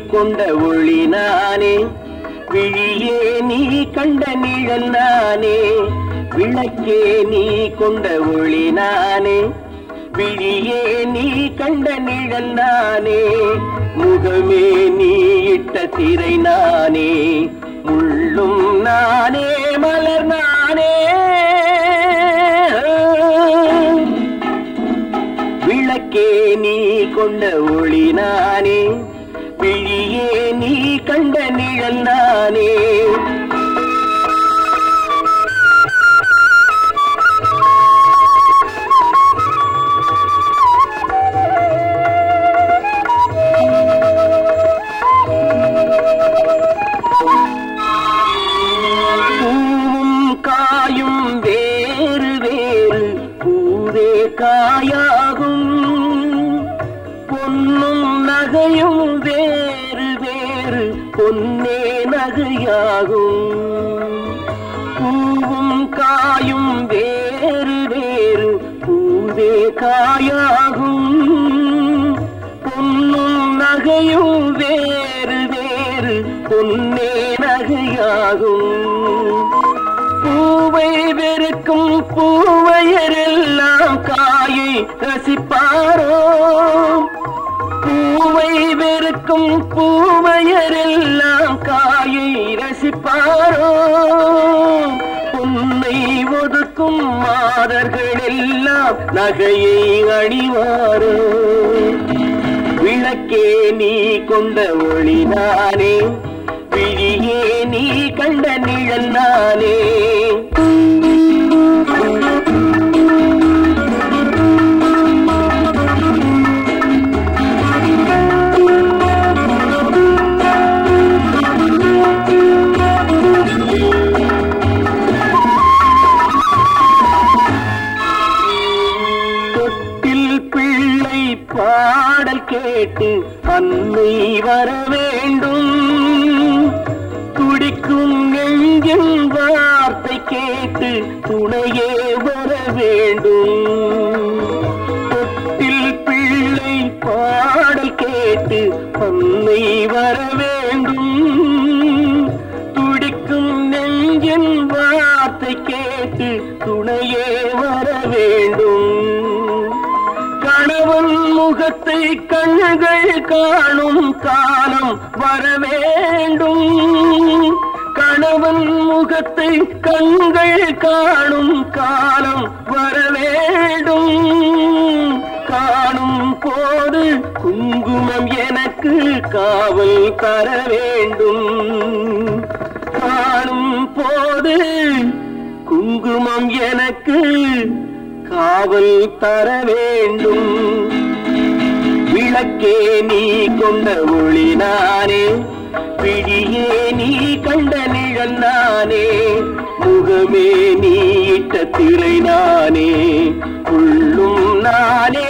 கொண்ட ஒளி நானே விழியே நீ கண்ட நிழல் நானே விளக்கே நீ கொண்ட ஒளி நானே விழியே நீ கண்ட நிழல் நானே முகமே நீ இட்ட திரை நானே முள்ளும் நானே மலர் நானே விளக்கே நீ கொண்ட ஒளி நானே விழியே நீ கண்ட நிழல் நானே பூவும் காயும் வேறு வேறு பூவே காயாகும் பொன்னும் நகையும் வேறு வேறு பொன்னே நகையாகும் பூவும் காயும் வேறு வேறு பூவே காயாகும் பொன்னும் நகையும் வேறு வேறு பொன்னே நகையாகும் பூவை வெறுக்கும் பூவையரெல்லாம் காயை ரசிப்பாரோ பூவை வெறுக்கும் பூவையரெல்லாம் காயை ரசிப்பாரோ உன்னை ஒதுக்கும் மாதர்கள் எல்லாம் நகையை அணிவாரோ விளக்கே நீ கொண்ட ஒளி நானே விழியே நீ கண்ட நிழல் நானே தொட்டில் பிள்ளை பாடல் கேட்டு அன்னை வர வேண்டும் துடிக்கும் நெஞ்சின் வார்த்தை கேட்டு துணையே வர வேண்டும் தொட்டில் பிள்ளை பாடல் கேட்டு அன்னை வர வேண்டும் துடிக்கும் நெஞ்சின் வார்த்தை கேட்டு துணையே வர வேண்டும் கணவன் முகத்தை கண்கள் காணும் காலம் வர வேண்டும் கணவன் முகத்தை கண்கள் காணும் காலம் வர வேண்டும் காணும் போது குங்குமம் எனக்கு காவல் தர வேண்டும் காணும் போது குங்குமம் எனக்கு காவல் தர வேண்டும் விளக்கே நீ கொண்ட ஒளி நானே பிடியே நீ கண்ட நிழல் நானே முகமே நீ இட்ட திரை நானே உள்ளும் நானே